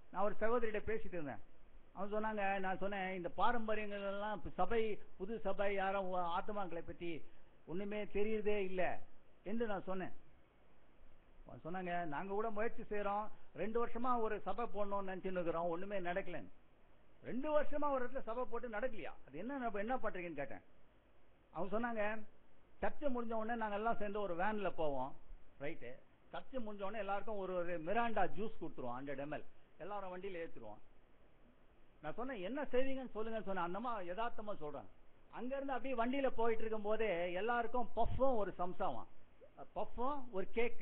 நான் ஒரு சகோதரியிட்ட பேசிட்டு இருந்தேன் அவன் சொன்னாங்க நான் சொன்னேன் இந்த பாரம்பரியங்கள் எல்லாம் இப்ப சபை புது சபை யாரும் உ- ஆத்துமாக்களை பத்தி ஒண்ணுமே தெரியுறதே இல்ல என்று நான் சொன்னேன் அவன் சொன்னாங்க நாங்க கூட முயற்சி செய்யறோம் ரெண்டு வருஷமா ஒரு சபை போடணும்னு நினைச்சுன்னு இருக்கிறோம் ஒண்ணுமே நடக்கலன்னு ரெண்டு வருஷமா ஒரு இடத்துல சபை போட்டு நடக்கலையா அது என்ன நம்ம என்ன பண்றீங்கன்னு கேட்டேன் அவங்க சொன்னாங்க சர்ச்சை முடிஞ்ச உடனே நாங்க எல்லாம் சேர்ந்து ஒரு வேன்ல போவோம் ரைட்டு சர்ச்சை முடிஞ்ச உடனே எல்லாருக்கும் ஒரு ஒரு மிராண்டா ஜூஸ் கொடுத்துருவோம் ஹண்ட்ரட் எம்எல் எல்லாரும் வண்டியில ஏத்துருவோம் நான் சொன்னேன் என்ன செய்வீங்கன்னு சொல்லுங்கன்னு சொன்னேன் அந்தமா யதார்த்தமா சொல்றேன் அங்க இருந்து அப்படியே வண்டியில போயிட்டு இருக்கும் போதே எல்லாருக்கும் பஃப்பும் ஒரு சம்சாவும் பஃப்பும் ஒரு கேக்கு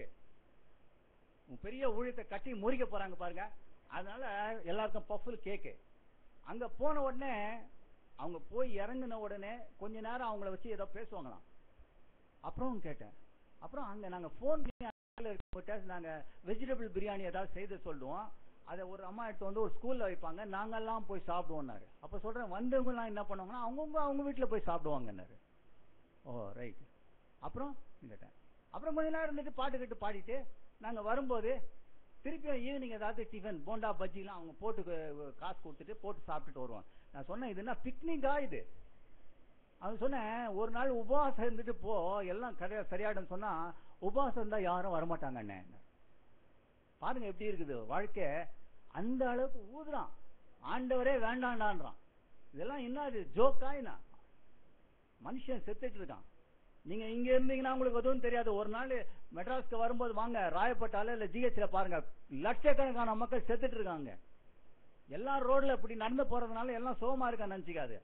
பெரிய ஊழியத்தை கட்டி முறிக்க போறாங்க பாருங்க அதனால எல்லாருக்கும் பஃபுல் கேக்கு அங்க போன உடனே அவங்க போய் இறங்கின உடனே கொஞ்ச நேரம் அவங்கள வச்சு ஏதோ பேசுவாங்களாம் அப்புறம் கேட்டேன் அப்புறம் அங்க நாங்க போன் நாங்க வெஜிடபிள் பிரியாணி ஏதாவது செய்து சொல்லுவோம் அதை ஒரு அம்மா எடுத்து வந்து ஒரு ஸ்கூல்ல வைப்பாங்க நாங்கெல்லாம் போய் சாப்பிடுவோம்னாரு அப்ப சொல்றேன் வந்தவங்க எல்லாம் என்ன பண்ணுவாங்கன்னா அவங்கவுங்க அவங்க வீட்டுல போய் சாப்பிடுவாங்கன்னாரு ஓ ரைட் அப்புறம் கேட்டேன் அப்புறம் கொஞ்ச நேரம் இருந்துட்டு பாட்டு கட்டு பாடிட்டு நாங்க வரும்போது திருப்பியும் ஈவினிங் ஏதாவது டிஃபன் போண்டா பஜ்ஜிலாம் அவங்க போட்டு கு- காசு கொடுத்துட்டு போட்டு சாப்பிட்டுட்டு வருவான் நான் சொன்னேன் இது என்ன பிக்னிக்கா இது அவன் சொன்னேன் ஒரு நாள் உபவாசம் இருந்துட்டு போ எல்லாம் கரையா சரியாயிடும் சொன்னா உபவாசம் இருந்தா யாரும் வரமாட்டாங்க அண்ணன் பாருங்க எப்படி இருக்குது வாழ்க்கை அந்த அளவுக்கு ஊதுறான் ஆண்டவரே வேண்டாண்டான்றான் இதெல்லாம் என்ன இது ஜோக்கா என்ன மனுஷன் செத்துட்டு இருக்கான் நீங்க இங்க இருந்தீங்கன்னா உங்களுக்கு எதுவும் தெரியாது ஒரு நாள் மெட்ராஸ்க்கு வரும்போது வாங்க ராயப்பட்டால இல்ல ஜிஹெச்ல பாருங்க லட்சக்கணக்கான மக்கள் செத்துட்டு இருக்காங்க எல்லாம் ரோட்ல இப்படி நடந்து போறதுனால எல்லாம் சுகமா இருக்கான்னு நினைச்சுக்காது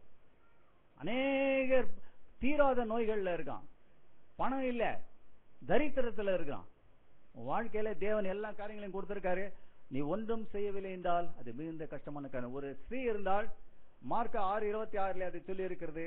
அநேகர் தீராத நோய்கள்ல இருக்கான் பணம் இல்ல தரித்திரத்துல இருக்கான் உன் வாழ்க்கையில தேவன் எல்லா காரியங்களையும் கொடுத்திருக்காரு நீ ஒன்றும் செய்யவில்லை என்றால் அது மிகுந்த கஷ்டமான காரியம் ஒரு ஸ்ரீ இருந்தால் மார்க்க ஆறு இருபத்தி ஆறுல அது சொல்லி இருக்கிறது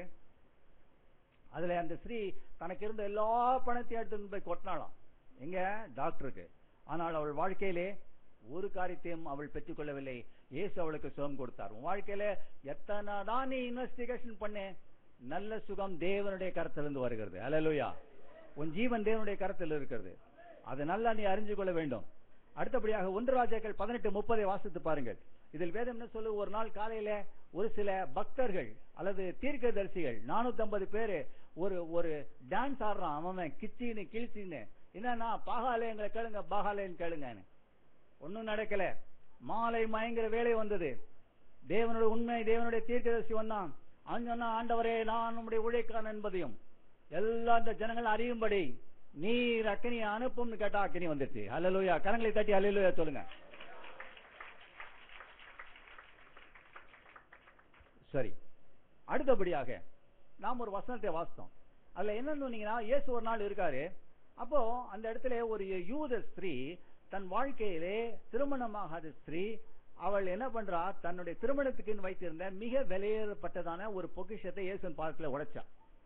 அதுல அந்த ஸ்ரீ தனக்கு இருந்த எல்லா பணத்தையும் எடுத்து போய் கொட்டினாளாம் எங்க டாக்டருக்கு ஆனால் அவள் வாழ்க்கையிலே ஒரு காரியத்தையும் அவள் பெற்றுக்கொள்ளவில்லை இயேசு அவளுக்கு சுகம் கொடுத்தார் உன் வாழ்க்கையில எத்தனை தான் நீ இன்வெஸ்டிகேஷன் பண்ணு நல்ல சுகம் தேவனுடைய கரத்திலிருந்து வருகிறது அல்லேலூயா உன் ஜீவன் தேவனுடைய கரத்தில் இருக்கிறது அதை நல்லா நீ அறிஞ்சு கொள்ள வேண்டும் அடுத்தபடியாக ஒன்று ராஜாக்கள் பதினெட்டு முப்பதை வாசித்து பாருங்கள் இதில் வேதம் என்ன சொல்லு ஒரு நாள் காலையில ஒரு சில பக்தர்கள் அல்லது தீர்க்கதரிசிகள் நானூத்தி ஐம்பது பேரு ஒரு ஒரு டான்ஸ் ஆடுறான் அவன் கிச்சின்னு கிழிச்சின்னு என்னன்னா பாகாலயங்களை கேளுங்க பாகாலயம் கேளுங்கன்னு ஒண்ணும் நடக்கல மாலை மயங்கிற வேலை வந்தது தேவனுடைய உண்மை தேவனுடைய தீர்க்கதரிசி வந்தான் அவன் சொன்னா ஆண்டவரே நான் உம்முடைய உழைக்கான் என்பதையும் எல்லா இந்த ஜனங்கள் அறியும்படி நீர் அக்கினி அனுப்பும்னு கேட்டா அக்கினி வந்துருச்சு அல்லலுயா கரங்களை தட்டி அல்லலுயா சொல்லுங்க சரி அடுத்தபடியாக நாம் ஒரு வசனத்தை வாசித்தோம் அதுல என்ன சொன்னீங்கன்னா இயேசு ஒரு நாள் இருக்காரு அப்போ அந்த இடத்துல ஒரு யூத ஸ்திரீ தன் வாழ்க்கையிலே திருமணமாகாத ஸ்திரீ அவள் என்ன பண்றா தன்னுடைய திருமணத்துக்கு வைத்திருந்த மிக விலையேறப்பட்டதான ஒரு பொக்கிஷத்தை இயேசுவின் பார்க்கல உடைச்சா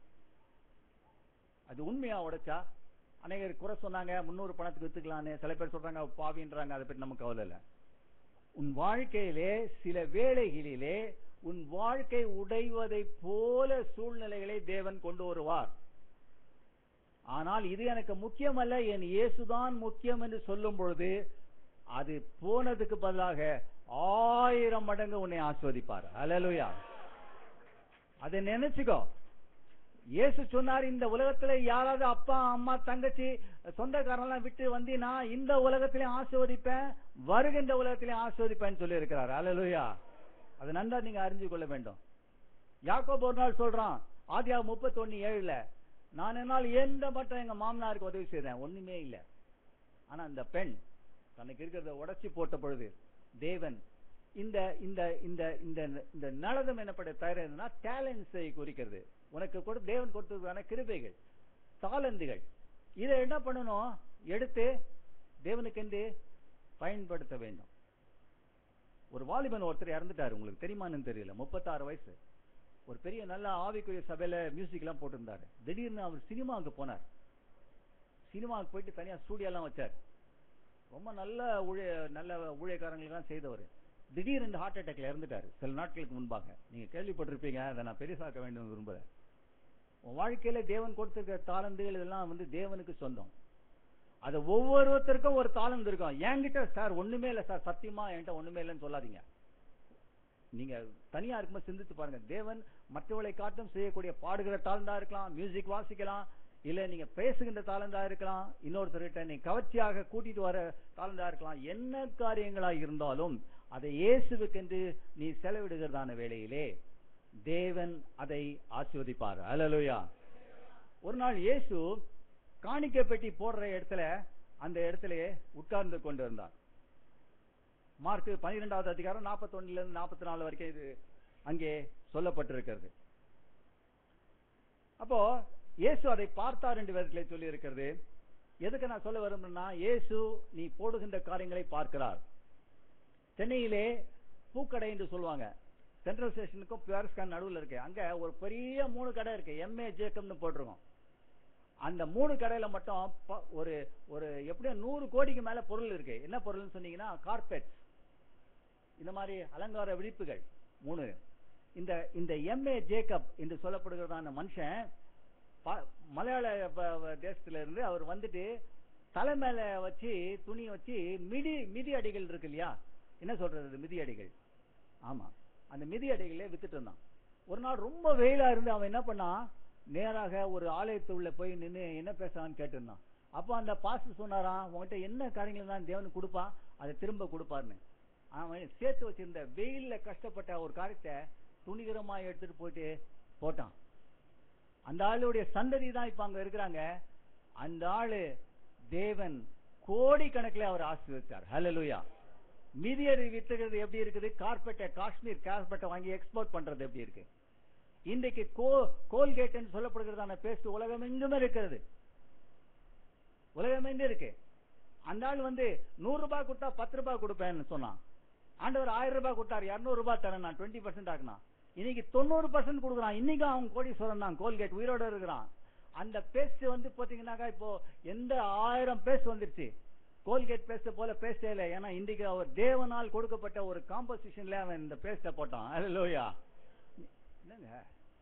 அது உண்மையா உடைச்சா அநேகர் குறை சொன்னாங்க முன்னூறு பணத்துக்கு வித்துக்கலான்னு சில பேர் சொல்றாங்க அவ பாவின்றாங்க அதை பற்றி நமக்கு கவலை இல்லை உன் வாழ்க்கையிலே சில வேளைகளிலே உன் வாழ்க்கை உடைவதை போல சூழ்நிலைகளை தேவன் கொண்டு வருவார் ஆனால் இது எனக்கு முக்கியமல்ல என் இயேசுதான் முக்கியம் என்று சொல்லும் பொழுது அது போனதுக்கு பதிலாக ஆயிரம் மடங்கு உன்னை ஆஸ்வதிப்பார் அல்லேலூயா அதை நினைச்சுக்கோ இயேசு சொன்னார் இந்த உலகத்துல யாராவது அப்பா அம்மா தங்கச்சி சொந்தக்காரெல்லாம் விட்டு வந்தீனா இந்த உலகத்திலையும் ஆசிர்வதிப்பேன் வருகின்ற உலகத்திலையும் ஆசிர்வதிப்பேன்னு சொல்லி இருக்கிறார் அல்லேலூயா அது நன்றா நீங்க அறிஞ்சு கொள்ள வேண்டும் யாக்கோப் ஒரு நாள் சொல்றான் ஆதியா முப்பத்தி ஏழுல நான் என்னால் எந்த மட்டும் எங்க மாமனாருக்கு உதவி செய்தேன் ஒண்ணுமே இல்ல ஆனா அந்த பெண் தனக்கு இருக்கிறத உடைச்சு போட்ட பொழுது தேவன் இந்த இந்த இந்த இந்த இந்த நலதம் என்னப்பட்ட தயாரினா டேலண்ட்ஸை குறிக்கிறது உனக்கு கூட தேவன் கொடுத்ததுக்கான கிருபைகள் தாளந்துகள் இதை என்ன பண்ணணும் எடுத்து தேவனுக்கென்று பயன்படுத்த வேண்டும் ஒரு வாலிபன் ஒருத்தர் இறந்துட்டாரு உங்களுக்கு தெரியுமான்னு தெரியல முப்பத்தாறு வயசு ஒரு பெரிய நல்ல ஆவிக்குரிய சபையில மியூசிக் எல்லாம் போட்டிருந்தாரு திடீர்னு அவர் சினிமாவுக்கு போனார் சினிமாவுக்கு போயிட்டு தனியா ஸ்டூடியோ எல்லாம் வச்சார் ரொம்ப நல்ல ஊழிய நல்ல ஊழியக்காரங்களுக்கெல்லாம் செய்தவர் திடீர்னு ஹார்ட் அட்டாக்ல இறந்துட்டாரு சில நாட்களுக்கு முன்பாக நீங்க கேள்விப்பட்டிருப்பீங்க அதை நான் பெருசாக்க வேண்டும் விரும்புறேன் உன் வாழ்க்கையில தேவன் கொடுத்திருக்கிற தாளந்துகள் இதெல்லாம் வந்து தேவனுக்கு சொந்தம் அது ஒவ்வொருத்தருக்கும் ஒரு தாளம் இருக்கும் என்கிட்ட சார் ஒண்ணுமே இல்லை சார் சத்தியமா என்கிட்ட ஒண்ணுமே இல்லைன்னு சொல்லாதீங்க நீங்க தனியா இருக்கும்போது சிந்தித்து பாருங்க தேவன் மற்றவர்களை காட்டும் செய்யக்கூடிய பாடுகிற தாழ்ந்தா இருக்கலாம் மியூசிக் வாசிக்கலாம் இல்ல நீங்க பேசுகின்ற தாளந்தா இருக்கலாம் இன்னொருத்தர்கிட்ட நீ கவர்ச்சியாக கூட்டிட்டு வர தாளந்தா இருக்கலாம் என்ன காரியங்களா இருந்தாலும் அதை இயேசுவுக்கென்று நீ செலவிடுகிறதான வேளையிலே தேவன் அதை ஆசீர்வதிப்பார் அல்லேலூயா ஒரு நாள் இயேசு காணிக்கை பெட்டி போடுற இடத்துல அந்த இடத்துல உட்கார்ந்து கொண்டு இருந்தார் மார்க் பனிரெண்டாவது அதிகாரம் நாற்பத்தொன்னுல இருந்து நாற்பத்தி நாலு வரைக்கும் இது அங்கே சொல்லப்பட்டிருக்கிறது அப்போ இயேசு அதை பார்த்தார் என்று வேதத்திலே சொல்லி இருக்கிறது எதுக்கு நான் சொல்ல விரும்புறேன்னா இயேசு நீ போடுகின்ற காரியங்களை பார்க்கிறார் சென்னையிலே பூக்கடை என்று சொல்லுவாங்க சென்ட்ரல் ஸ்டேஷனுக்கும் பியூர்ஸ்கான் நடுவில் இருக்கு அங்க ஒரு பெரிய மூணு கடை இருக்கு எம்ஏ ஜேக்கம்னு போட்டிருக்கோம் அந்த மூணு கடையில மட்டும் ப- ஒரு ஒரு எப்படியும் நூறு கோடிக்கு மேல பொருள் இருக்கு என்ன பொருள்னு சொன்னீங்கன்னா கார்பெட் இந்த மாதிரி அலங்கார விழிப்புகள் மூணு இந்த இந்த எம்ஏ ஜேக்கப் என்று சொல்லப்படுகிறதான மனுஷன் ப- மலையாள ப- ப- தேசத்துல இருந்து அவர் வந்துட்டு தலை மேல வச்சு துணி வச்சு மிதி மிதி அடிகள் இருக்கு இல்லையா என்ன சொல்றது மிதி அடிகள் ஆமா அந்த மிதி அடிகளே வித்துட்டு இருந்தான் ஒரு நாள் ரொம்ப வெயிலா இருந்து அவன் என்ன பண்ணான் நேராக ஒரு ஆலயத்துள்ள போய் நின்னு என்ன பேசுறான்னு கேட்டிருந்தான் அப்போ அந்த பாஸ்டர் சொன்னாராம் உன்கிட்ட என்ன காரியங்கள் தான் தேவனுக்கு கொடுப்பான் அதை திரும்ப கொடுப்பாருன்னு அவன் சேர்த்து வச்சிருந்த வெயில்ல கஷ்டப்பட்ட ஒரு காரியத்தை துணிகரமா எடுத்துட்டு போயிட்டு போட்டான் அந்த ஆளுடைய சந்ததி தான் இப்ப அங்க இருக்கிறாங்க அந்த ஆளு தேவன் கோடி கணக்கில் அவர் ஆசீர்வதித்தார் ஹalleluya மீதியர் வித்துகிறது எப்படி இருக்குது கார்பெட்டை காஷ்மீர் கார்பெட்டை வாங்கி எக்ஸ்போர்ட் பண்றது எப்படி இருக்கு இன்றைக்கு கோ கோல்கேட் என்று சொல்லப்படுகிறதான பேஸ்ட் உலகம் எங்குமே இருக்கிறது உலகம் எங்க இருக்கு அந்த ஆள் வந்து நூறு ரூபாய் கொடுத்தா பத்து ரூபாய் கொடுப்பேன்னு சொன்னான் ஆண்டவர் ஆயிரம் ரூபாய் கொடுத்தாரு இருநூறு ரூபாய் தரேன் நான் டுவெண்ட்டி பர்சன்ட் ஆக்கினான் இன்னைக்கு தொண்ணூறு பர்சன்ட் கொடுக்குறான் இன்னைக்கு அவன் கோடீஸ்வரன் தான் கோல்கேட் உயிரோட இருக்கிறான் அந்த பேஸ்ட் வந்து பாத்தீங்கன்னாக்கா இப்போ எந்த ஆயிரம் பேஸ்ட் வந்துருச்சு கோல்கேட் பேஸ்ட் போல பேஸ்டே இல்லை ஏன்னா இன்றைக்கு அவர் தேவனால் கொடுக்கப்பட்ட ஒரு காம்போசிஷன்ல அவன் இந்த பேஸ்ட போட்டான் லோயா என்னங்க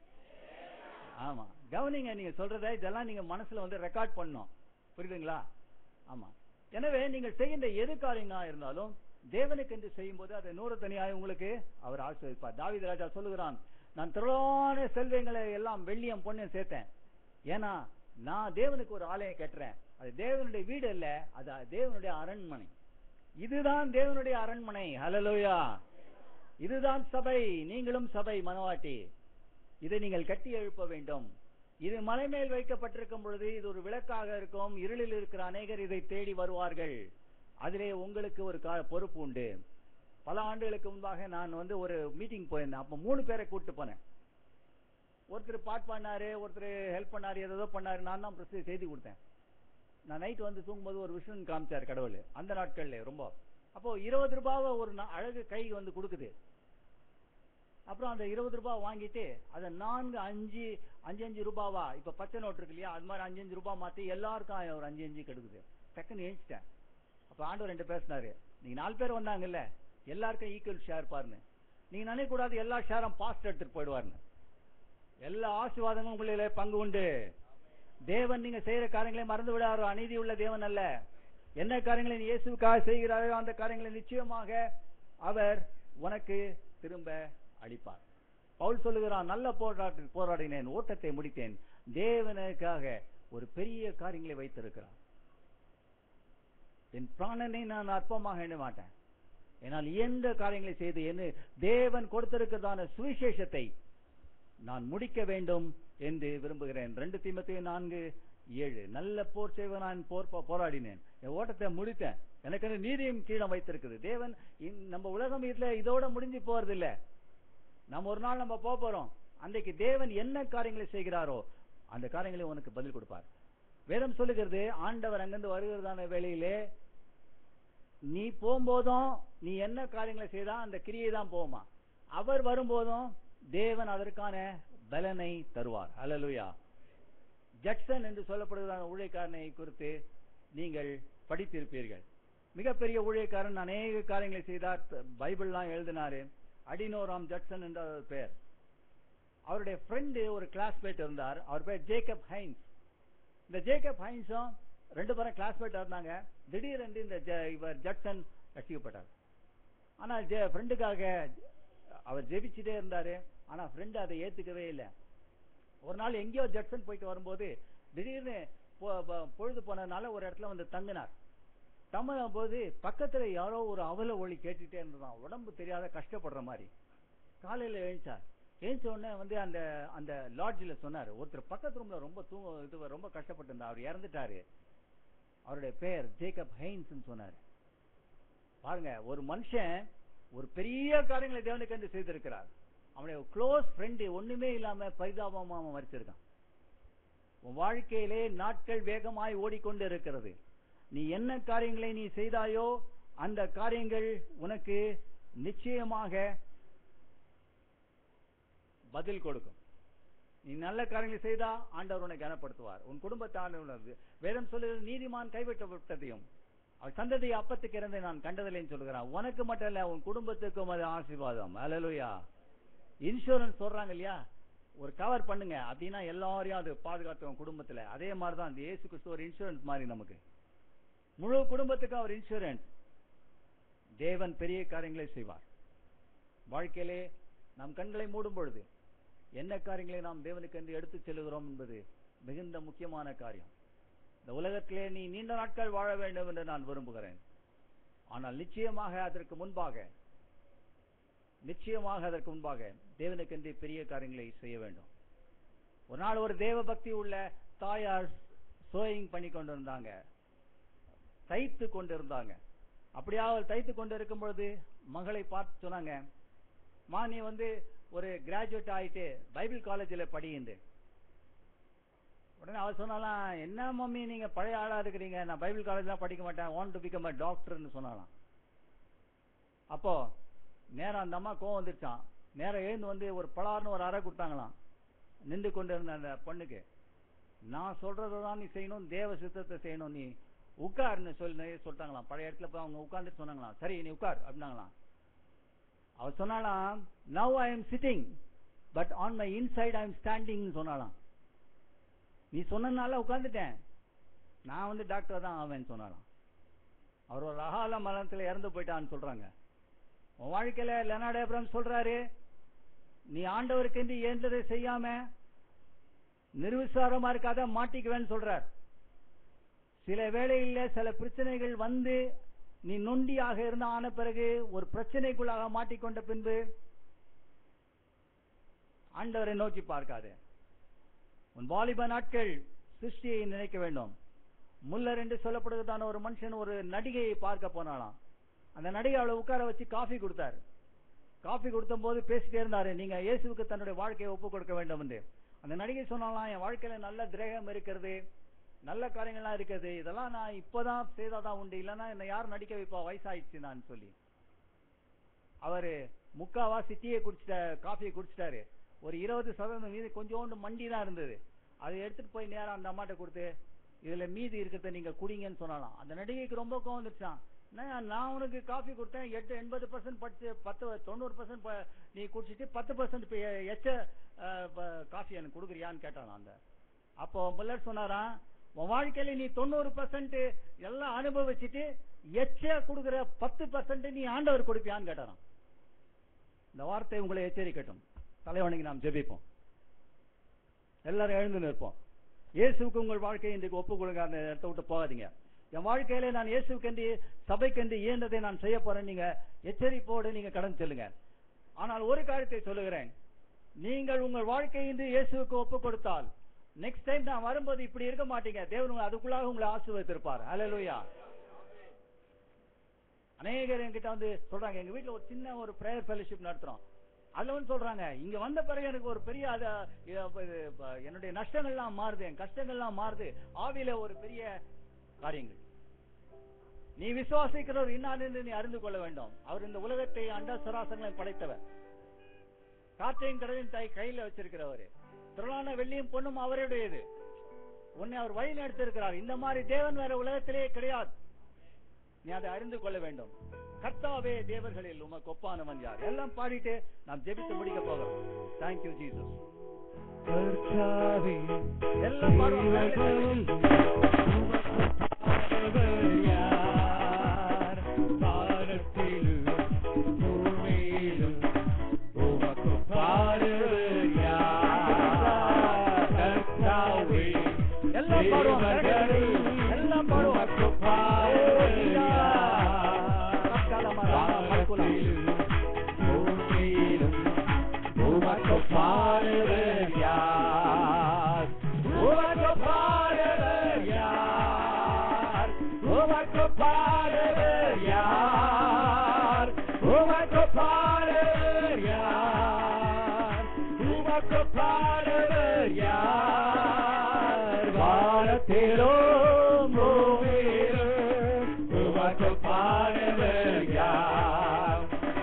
ஆமா கவனிங்க நீங்க சொல்றத இதெல்லாம் நீங்க மனசுல வந்து ரெக்கார்ட் பண்ணணும் புரியுதுங்களா ஆமா எனவே நீங்கள் செய்கின்ற எது காரியங்களா இருந்தாலும் தேவனுக்கு என்று செய்யும்போது அதை நூறு தனியாய் உங்களுக்கு அவர் ஆசீர்வதிப்பார் தாவீது ராஜா சொல்லுகிறான் நான் திரளான செல்வங்களை எல்லாம் வெள்ளியம் பொண்ணையும் சேர்த்தேன் ஏன்னா நான் தேவனுக்கு ஒரு ஆலயம் கட்டுறேன் அது தேவனுடைய வீடு அல்ல அது தேவனுடைய அரண்மனை இதுதான் தேவனுடைய அரண்மனை ஹalleluya இதுதான் சபை நீங்களும் சபை மனவாட்டி இதை நீங்கள் கட்டி எழுப்ப வேண்டும் இது மலை மேல் வைக்கப்பட்டிருக்கும் பொழுது இது ஒரு விளக்காக இருக்கும் இருளில் இருக்கிற அநேகர் இதை தேடி வருவார்கள் அதிலே உங்களுக்கு ஒரு கா- பொறுப்பு உண்டு பல ஆண்டுகளுக்கு முன்பாக நான் வந்து ஒரு மீட்டிங் போயிருந்தேன் அப்ப மூணு பேரை கூட்டு போனேன் ஒருத்தர் பாட் பண்ணாரு ஒருத்தர் ஹெல்ப் பண்ணாரு ஏதோ பண்ணாரு நான் தான் பிரச்சனை செய்தி கொடுத்தேன் நான் நைட் வந்து தூங்கும்போது ஒரு விஷயம் காமிச்சார் கடவுள் அந்த நாட்கள்ல ரொம்ப அப்போ இருபது ரூபாவை ஒரு நா- அழகு கை வந்து கொடுக்குது அப்புறம் அந்த இருபது ரூபாய் வாங்கிட்டு அதை நான்கு அஞ்சு அஞ்சு அஞ்சு ரூபாவா இப்ப பச்சை நோட்டு இருக்கு இல்லையா அது மாதிரி அஞ்சு அஞ்சு ரூபாய் மாத்தி எல்லாருக்கும் ஒரு அஞ்சு அஞ்சு கெடுக்குது டக்குன்னு எழுச்சிட்டேன் அப்ப ஆண்டவர் ரெண்டு பேசினாரு நீங்க நாலு பேர் வந்தாங்கல்ல எல்லாருக்கும் ஈக்குவல் ஷேர் பாருன்னு நீங்க நினைக்க கூடாது எல்லா ஷேரும் பாஸ்ட் எடுத்துட்டு போயிடுவாருன்னு எல்லா ஆசீர்வாதமும் உங்களிலே பங்கு உண்டு தேவன் நீங்க செய்யற காரியங்களை மறந்து விடாரு அநீதி உள்ள தேவன் அல்ல என்ன காரியங்களை நீ இயேசுக்காக செய்கிறாரோ அந்த காரியங்களை நிச்சயமாக அவர் உனக்கு திரும்ப அளிப்பார் பவுல் சொல்லுகிறான் நல்ல போராட்ட போராடினேன் ஓட்டத்தை முடித்தேன் தேவனுக்காக ஒரு பெரிய காரியங்களை வைத்திருக்கிறான் என் பிராணனை நான் அற்பமாக எண்ண மாட்டேன் என்னால் எந்த காரியங்களை செய்து என்ன தேவன் கொடுத்திருக்கிறதான சுவிசேஷத்தை நான் முடிக்க வேண்டும் என்று விரும்புகிறேன் ரெண்டு தீமத்தையும் நான்கு ஏழு நல்ல போர் செய்வ நான் போர் போ- போராடினேன் என் ஓட்டத்தை முடித்தேன் எனக்கு அந்த நீதியும் கீழே வைத்திருக்குது தேவன் இந்த- நம்ம உலகம் இதுல இதோட முடிஞ்சு போறது இல்ல நம்ம ஒரு நாள் நம்ம போக போறோம் அன்றைக்கு தேவன் என்ன காரியங்களை செய்கிறாரோ அந்த காரியங்களை உனக்கு பதில் கொடுப்பார் வேதம் சொல்லுகிறது ஆண்டவர் அங்கிருந்து வருகிறதான வேளையிலே நீ போகும்போதும் நீ என்ன காரியங்களை செய்தா அந்த கிரியை தான் போகுமா அவர் வரும்போதும் தேவன் அதற்கான பலனை தருவார் அல்லேலூயா ஜட்சன் என்று சொல்லப்படுகிற ஊழியக்காரனை குறித்து நீங்கள் படித்திருப்பீர்கள் மிகப்பெரிய ஊழியக்காரன் அநேக காரியங்களை செய்தார் பைபிள்லாம் எழுதினாரு அடினோராம் ஜட்சன் என்ற ஒரு பெயர் அவருடைய ஃப்ரெண்டு ஒரு கிளாஸ்மேட் இருந்தார் அவர் பேர் ஜேக்கப் ஹைன்ஸ் இந்த ஜேக்கப் ஹைன்ஸும் ரெண்டு பேரும் கிளாஸ்மேட்டா இருந்தாங்க திடீரென்று இந்த ஜ- இவர் ஜட்சன் ரசிக்கப்பட்டார் ஆனா ஃப்ரெண்டுக்காக அவர் ஜெபிச்சுட்டே இருந்தாரு ஆனா ஃப்ரெண்டு அதை ஏத்துக்கவே இல்லை ஒரு நாள் எங்கேயோ ஜட்சன் போயிட்டு வரும்போது திடீர்னு பொ- பொ- பொழுது போனதுனால ஒரு இடத்துல வந்து தங்கினார் தங்கின போது பக்கத்துல யாரோ ஒரு அவல ஒளி கேட்டுட்டே இருந்ததான் உடம்பு தெரியாத கஷ்டப்படுற மாதிரி காலையில எழுந்தார் எழுந்த உடனே வந்து அந்த அந்த லாட்ஜில் சொன்னார் ஒருத்தர் பக்கத்து ரூம்ல ரொம்ப தூங்க இது ரொம்ப கஷ்டப்பட்டு இருந்தார் அவர் இறந்துட்டாரு அவருடைய பெயர் ஜேக்கப் ஹெயின்ஸ் சொன்னார் பாருங்க ஒரு மனுஷன் ஒரு பெரிய காரியங்களை தேவனுக்கு என்று செய்திருக்கிறார் அவனுடைய க்ளோஸ் ஃப்ரெண்டு ஒண்ணுமே இல்லாம பரிதாபமா அவன் மறிச்சிருக்கான் உன் வாழ்க்கையிலே நாட்கள் வேகமாய் ஓடிக்கொண்டு இருக்கிறது நீ என்ன காரியங்களை நீ செய்தாயோ அந்த காரியங்கள் உனக்கு நிச்சயமாக பதில் கொடுக்கும் நீ நல்ல காரியங்களை செய்தா ஆண்டவர் உன்னை கனப்படுத்துவார் உன் குடும்பத்தை ஆண்டவர் வேதம் சொல்லுகிறது நீதிமான் கைவிட்டப்பட்டதையும் அவர் சந்ததி அப்பத்துக்கு இறந்து நான் கண்டதில்லைன்னு சொல்லுகிறான் உனக்கு மட்டும் இல்ல உன் குடும்பத்துக்கும் அது ஆசீர்வாதம் அலலுயா இன்சூரன்ஸ் சொல்றாங்க இல்லையா ஒரு கவர் பண்ணுங்க அப்படின்னா எல்லாரையும் அது பாதுகாத்து உன் குடும்பத்துல அதே மாதிரி தான் இந்த இயேசு கிறிஸ்து ஒரு இன்சூரன்ஸ் மாதிரி நமக்கு முழு குடும்பத்துக்கும் அவர் இன்சூரன்ஸ் தேவன் பெரிய காரியங்களை செய்வார் வாழ்க்கையிலே நாம் கண்களை மூடும் பொழுது என்ன காரியங்களை நாம் தேவனுக்கு என்று எடுத்துச் செல்கிறோம் என்பது மிகுந்த முக்கியமான காரியம் இந்த உலகத்திலே நீ நீண்ட நாட்கள் வாழ வேண்டும் என்று நான் விரும்புகிறேன் ஆனால் நிச்சயமாக அதற்கு முன்பாக நிச்சயமாக அதற்கு முன்பாக தேவனுக்கென்று பெரிய காரியங்களை செய்ய வேண்டும் ஒரு நாள் ஒரு தேவ பக்தி உள்ள தாயார் சோயிங் பண்ணி கொண்டிருந்தாங்க தைத்து கொண்டிருந்தாங்க அப்படியா அவள் தைத்து கொண்டு இருக்கும் பொழுது மகளை பார்த்து சொன்னாங்க மா நீ வந்து ஒரு கிராஜுவேட் ஆயிட்டு பைபிள் காலேஜில் படியுண்டு உடனே அவர் சொன்னாலாம் என்ன மம்மி நீங்க பழைய ஆளா இருக்கிறீங்க நான் பைபிள் காலேஜ்லாம் படிக்க மாட்டேன் வாண்ட் டு பிகம் அ டாக்டர்னு சொன்னாலாம் அப்போ நேரம் அந்த அம்மா கோவம் வந்துருச்சான் நேரம் எழுந்து வந்து ஒரு பலார்னு ஒரு அறை கொடுத்தாங்களாம் நின்று கொண்டு இருந்த அந்த பொண்ணுக்கு நான் சொல்றதை தான் நீ செய்யணும் தேவ சித்தத்தை செய்யணும் நீ உட்கார்னு சொல்லி சொல்லிட்டாங்களாம் பழைய இடத்துல போய் அவங்க உட்கார்ந்துட்டு சொன்னாங்களாம் சரி நீ உட்கார் அப்படின்னாங்களாம் அவர் சொன்னாலாம் now I am sitting but on my inside I am standing சொன்னாலாம் நீ சொன்னதுனால உட்கார்ந்துட்டேன் நான் வந்து டாக்டர் தான் ஆவேன்னு சொன்னாலாம் அவர் ஒரு அகால மரணத்துல இறந்து போயிட்டான்னு சொல்றாங்க உன் வாழ்க்கையில லெனார்ட் ஏப்ரம் சொல்றாரு நீ ஆண்டவருக்கு ஏந்ததை செய்யாம நிர்விசாரமா இருக்காத மாட்டிக்குவேன்னு சொல்றார் சில வேளைகளில் சில பிரச்சனைகள் வந்து நீ நொண்டியாக இருந்த ஆன பிறகு ஒரு பிரச்சனைக்குள்ளாக மாட்டிக்கொண்ட பின்பு ஆண்டவரை நோக்கி பார்க்காதே உன் வாலிப நாட்கள் சிருஷ்டியை நினைக்க வேண்டும் முல்லர் என்று சொல்லப்படுவதான ஒரு மனுஷன் ஒரு நடிகையை பார்க்க போனாலாம் அந்த நடிகை அவளை உட்கார வச்சு காஃபி கொடுத்தாரு காஃபி கொடுத்த போது பேசிட்டே இருந்தாரு நீங்க இயேசுவுக்கு தன்னுடைய வாழ்க்கையை ஒப்பு கொடுக்க வேண்டும் என்று அந்த நடிகை சொன்னாலாம் என் வாழ்க்கையில நல்ல திரேகம் இருக்கிறது நல்ல காரியங்கள்லாம் இருக்குது இதெல்லாம் நான் இப்பதான் செய்தாதான் உண்டு இல்லைன்னா என்ன யார் நடிக்க வைப்பா வயசாயிடுச்சு நான் சொல்லி அவரு முக்காவாசி டீயை குடிச்சிட்ட காஃபியை குடிச்சிட்டாரு ஒரு இருபது சதவீதம் மீது கொஞ்சோண்டு மண்டி தான் இருந்தது அதை எடுத்துட்டு போய் நேரம் அந்த அம்மாட்ட கொடுத்து இதுல மீதி இருக்கிறத நீங்க குடிங்கன்னு சொன்னாலாம் அந்த நடிகைக்கு ரொம்ப கோவம் வந்துருச்சான் நான் நான் உனக்கு காஃபி கொடுத்தேன் எட்டு எண்பது பர்சன்ட் படிச்சு பத்து தொண்ணூறு பர்சன்ட் நீ குடிச்சிட்டு பத்து பர்சன்ட் எச்ச காஃபி எனக்கு கொடுக்குறியான்னு கேட்டான் அந்த அப்போ முல்லர் சொன்னாராம் உன் வாழ்க்கையில நீ தொண்ணூறு பர்சன்ட் எல்லாம் அனுபவிச்சுட்டு எச்ச கொடுக்குற பத்து பர்சன்ட் நீ ஆண்டவர் கொடுப்பியான்னு கேட்டாராம் இந்த வார்த்தை உங்களை எச்சரிக்கட்டும் தலைவனுக்கு நாம் ஜெபிப்போம் எல்லாரும் எழுந்து நிற்போம் இயேசுக்கு உங்கள் வாழ்க்கையை இன்றைக்கு ஒப்பு கொடுங்க அந்த இடத்த விட்டு போகாதீங்க என் வாழ்க்கையில நான் இயேசுக்கென்று சபைக்கென்று இயன்றதை நான் செய்ய போறேன் நீங்க எச்சரிப்போடு நீங்க கடன் செல்லுங்க ஆனால் ஒரு காரியத்தை சொல்லுகிறேன் நீங்கள் உங்கள் வாழ்க்கை இன்று இயேசுவுக்கு ஒப்பு கொடுத்தால் நெக்ஸ்ட் டைம் நான் வரும்போது இப்படி இருக்க மாட்டீங்க தேவன் உங்களை அதுக்குள்ளாக உங்களை ஆசீர்வதித்திருப்பார் ஹalleluya அநேகர் என்கிட்ட வந்து சொல்றாங்க எங்க வீட்டுல ஒரு சின்ன ஒரு பிரேயர் ஃபெலோஷிப் நடத்துறோம் அதுல வந்து சொல்றாங்க இங்க வந்த பிறகு எனக்கு ஒரு பெரிய அத என்னுடைய நஷ்டங்கள்லாம் மாறுது என் கஷ்டங்கள்லாம் மாறுது ஆவியில ஒரு பெரிய காரியங்கள் நீ விசுவாசிக்கிறவர் இன்னார் என்று நீ அறிந்து கொள்ள வேண்டும் அவர் இந்த உலகத்தை அண்ட சராசரங்களை படைத்தவர் காற்றையும் கடலின் தாய் கையில வச்சிருக்கிறவர் திரளான வெள்ளியும் பொண்ணும் அவருடையது உன்னை அவர் வழி நடத்திருக்கிறார் இந்த மாதிரி தேவன் வேற உலகத்திலே கிடையாது நீ அதை அறிந்து கொள்ள வேண்டும் கர்த்தாவே தேவர்களில் உமக்கு ஒப்பானவன் யார் எல்லாம் பாடிட்டு நாம் ஜெபித்து முடிக்க போகிறோம் தேங்க்யூ ஜீசஸ் கர்த்தாவே எல்லாம் பாடுவாங்க தேவர்களும் நல்லவர் யார் வானத்திலும் பூமியிலும் உமக்கு பாடுவர் யார் கர்த்தாவே எல்லாம் பாடுவோம் தேவர்களில் எல்லாம் பாடுவோம் உமக்கு பாடுவர் யார் வானத்திலும் பூமியிலும் உமக்கு பாடுவர் யார் உமக்கு பாடுவர் யார் உமக்கு பாடுவர் யார் உமக்கு பாடுவர் யார் உமக்கு பாடுவர் யார் வானத்திலும் பூமியிலும் உமக்கு பாடுவர் யார்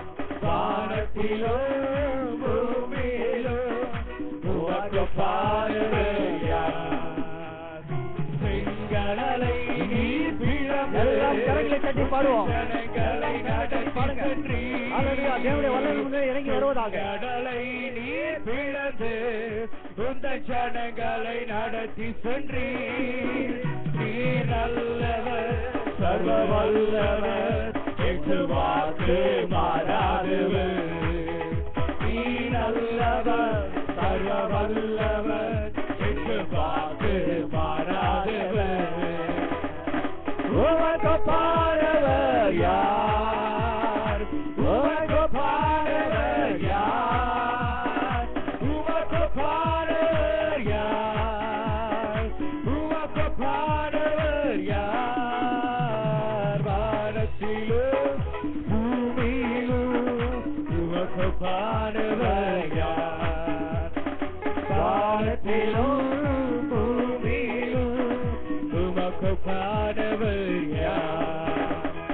வானத்திலும் பூமியிலும் உமக்கு பாடுவர் யார் செங்கடலை நீர் பிளந்து எல்லாம் கரங்களை தட்டி பாடுவோம். ஜனங்களை நடத்தி பாடுங்க. சென்றீர். ஹalleluya. தேவனுடைய வல்லமை உங்களை இறங்கி வருவதாக. கடலை நீர் பிளந்து உந்த ஜனங்களை நடத்தி சென்றீர் நீர் நல்லவர் சர்வ வல்லவர் என்று வாக்கு மாறாதவர் நீ நல்லவர் சர்வ வல்லவர் என்று வாக்கு மாறாதவர் உமக்கு பாடவர் யார் உமக்கு பாடவர் யார் உமக்கு பாடவர் யார் உமக்கு பாடவர் யார் வானத்திலும் பூமியிலும் உமக்கு பாடவர் யார் வானத்திலும் பூமியிலும் உமக்கு பாடவர் யார்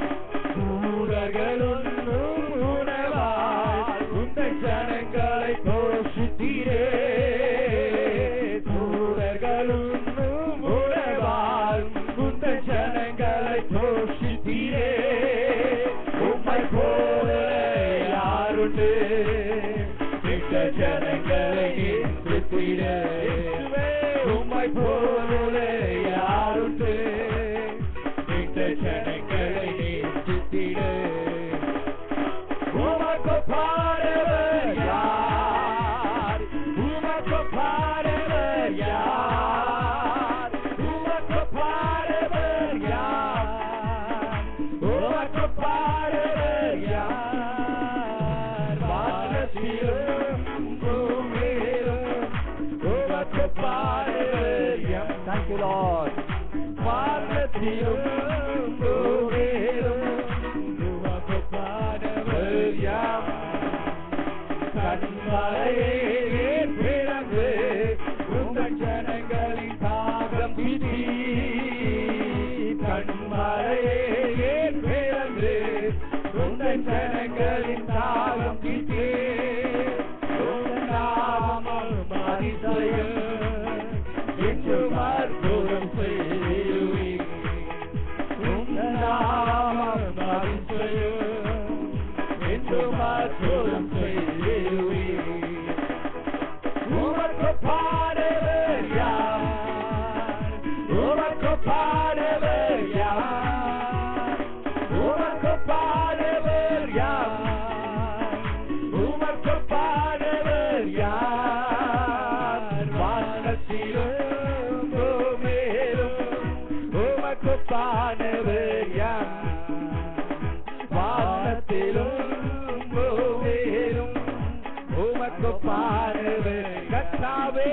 தூதர்களும் உணவாய் உந்த ஜனங்களை போஷித்தீரே தூதர்களும் உணவாய் உந்த ஜனங்களை போஷித்தீரே உம்மை போல யாருண்டு இந்த ஜனங்களை நேசித்தீர உம்மை போல யாருண்டு இந்த ஜனங்களை நேசித்தீர உமக்கு பாடவர் யார் உமக்கு பாடவர் யார் உமக்கு பாடவர் யார் உமக்கு பாடவர் யார் வானத்திலும் பூமியிலும் உமக்கு பாடவர் யார் Thank you, Lord. வானத்திலும் பூமியிலும் உமக்கு பாடவர் யார் கண்மலையே பிறந்து உங்கள் ஜனங்களின் தாகம் தீட்டி கண்மலையே பிறந்து உங்கள் ஜனங்களின் தாகம் தீட்டி உங்கள் நாமம் அதிசயம் என்றும் அற்புதம் செய்யுவீர் உங்கள் நாமம் அதிசயம் என்றும் அற்புதம் செய்யுவீர் உமக்கு பாடவர் யார் உமக்கு பாடவர் யார் உமக்கு பாடவர் யார் உமக்கு பாடவர் யார் வானத்திலும் பூமியிலும் உமக்கு பாடவர் யார் வானத்திலும் பூமியிலும் உமக்கு பாடுவர் கத்தாவே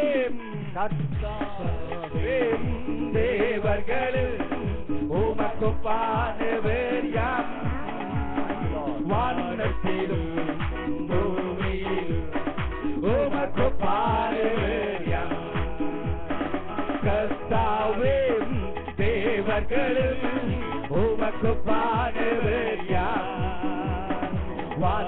கத்தாவே தேவர்களில் உமக்கு பாடுவர் யார் வானத்திலும் பூமியிலும் உமக்கு பாடுவர் யார் கத்தாவே தேவர்களில் உமக்கு பாடுவர் யார்